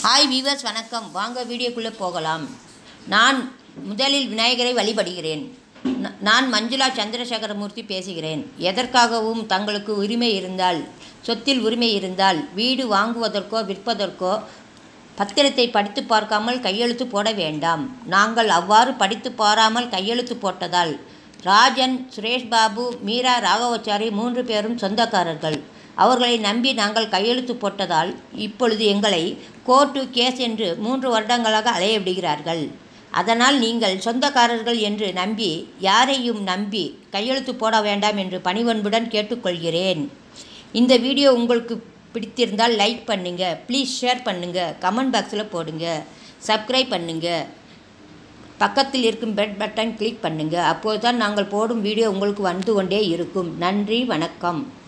hi viewers வணக்கம் வாங்க வீடியோக்குள்ளே போகலாம் நான் முதலில் விநாயகரை வழிபடுகிறேன் ந- நான் மஞ்சுளா சந்திரசேகரமூர்த்தி பேசுகிறேன் எதற்காகவும் தங்களுக்கு உரிமை இருந்தால் சொத்தில் உரிமை இருந்தால் வீடு வாங்குவதற்கோ விற்பதற்கோ பத்திரத்தை படித்து பார்க்காமல் கையெழுத்து போட வேண்டாம் நாங்கள் அவ்வாறு படித்து பாராமல் கையெழுத்து போட்டதால் ராஜன் சுரேஷ் பாபு மீரா ராகவச்சாரி மூன்று பேரும் சொந்தக்காரர்கள் அவர்களை நம்பி நாங்கள் கையெழுத்து போட்டதால் இப்பொழுது எங்களை கோர்ட்டு கேஸ் என்று மூன்று வருடங்களாக அலைய விடுகிறார்கள் அதனால் நீங்கள் சொந்தக்காரர்கள் என்று நம்பி யாரையும் நம்பி கையெழுத்து போட வேண்டாம் என்று பணிவன்புடன் கேட்டுக்கொள்கிறேன் இந்த வீடியோ உங்களுக்கு பிடித்திருந்தால் லைக் பண்ணுங்கள் ப்ளீஸ் ஷேர் பண்ணுங்கள் கமெண்ட் பாக்ஸில் போடுங்க சப்ஸ்கிரைப் பண்ணுங்கள் பக்கத்தில் இருக்கும் பெல் பட்டன் கிளிக் பண்ணுங்கள் அப்போது தான் நாங்கள் போடும் வீடியோ உங்களுக்கு வந்து கொண்டே இருக்கும் நன்றி வணக்கம்